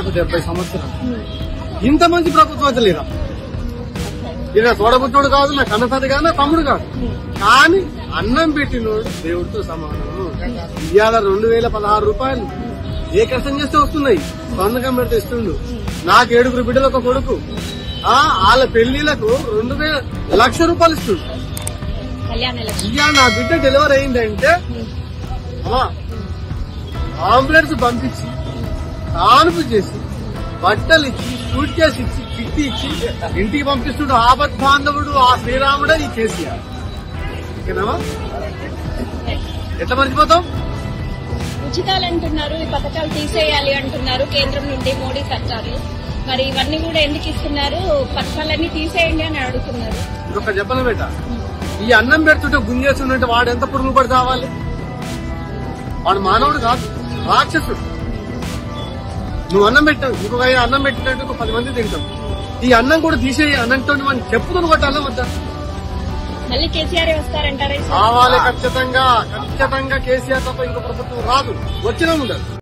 దాదాపు డెబ్బై సంవత్సరాలు ఇంత మంచి ప్రభుత్వం అయితే లేదా ఈయన తోడబుద్ధుడు కాదు నా కన్నతది కాదు నా తమ్ముడు కాదు కానీ అన్నం పెట్టినోడు దేవుడితో సమానము ఇవాళ రెండు వేల పదహారు రూపాయలు ఏ కష్టం చేస్తే వస్తున్నాయి సంతకం పెడితే ఇస్తుండు నాకు ఏడుగురు బిడ్డలు ఒక కొడుకు ఆ వాళ్ళ పెళ్లిలకు రెండు వేల లక్ష రూపాయలు ఇస్తుండు కళ్యాణ లక్ష్మి ఇవాళ నా బిడ్డ డెలివరీ అయిందంటే అమ్మా అంబులెన్స్ పంపించి కానుపు చేసి బట్టలు ఇచ్చి సూట్ కేసు ఇచ్చి చిట్టి ఇచ్చి ఇంటికి పంపిస్తుడు ఆపత్ బాంధవుడు ఆ శ్రీరాముడే ఈ కేసీఆర్ ఓకేనామా ఎట్లా మర్చిపోతాం ఉచితాలు అంటున్నారు ఈ పథకాలు తీసేయాలి అంటున్నారు కేంద్రం నుండి మోడీ సర్కారు మరి ఇవన్నీ కూడా ఎందుకు ఇస్తున్నారు పథకాలన్నీ తీసేయండి అని అడుగుతున్నారు ఇంకొక చెప్పను బేట ఈ అన్నం పెడుతుంటే గుంజేస్తుంటే వాడు ఎంత పురుగు పడి కావాలి వాడు మానవుడు కాదు రాక్షసుడు నువ్వు అన్నం పెట్టావు ఇంకొక ఐదు అన్నం పెట్టినట్టు ఒక పది మంది తింటాం ఈ అన్నం కూడా తీసేయి అన్నంతో మనం చెప్పుతున్న కొట్టాలా వద్దా మళ్ళీ కేసీఆర్ వస్తారంటారా ఈసారి? కావాలి ఖచ్చితంగా ఖచ్చితంగా కేసీఆర్ తప్ప ఇంకో ప్రభుత్వం రాదు వచ్చినా ఉండదు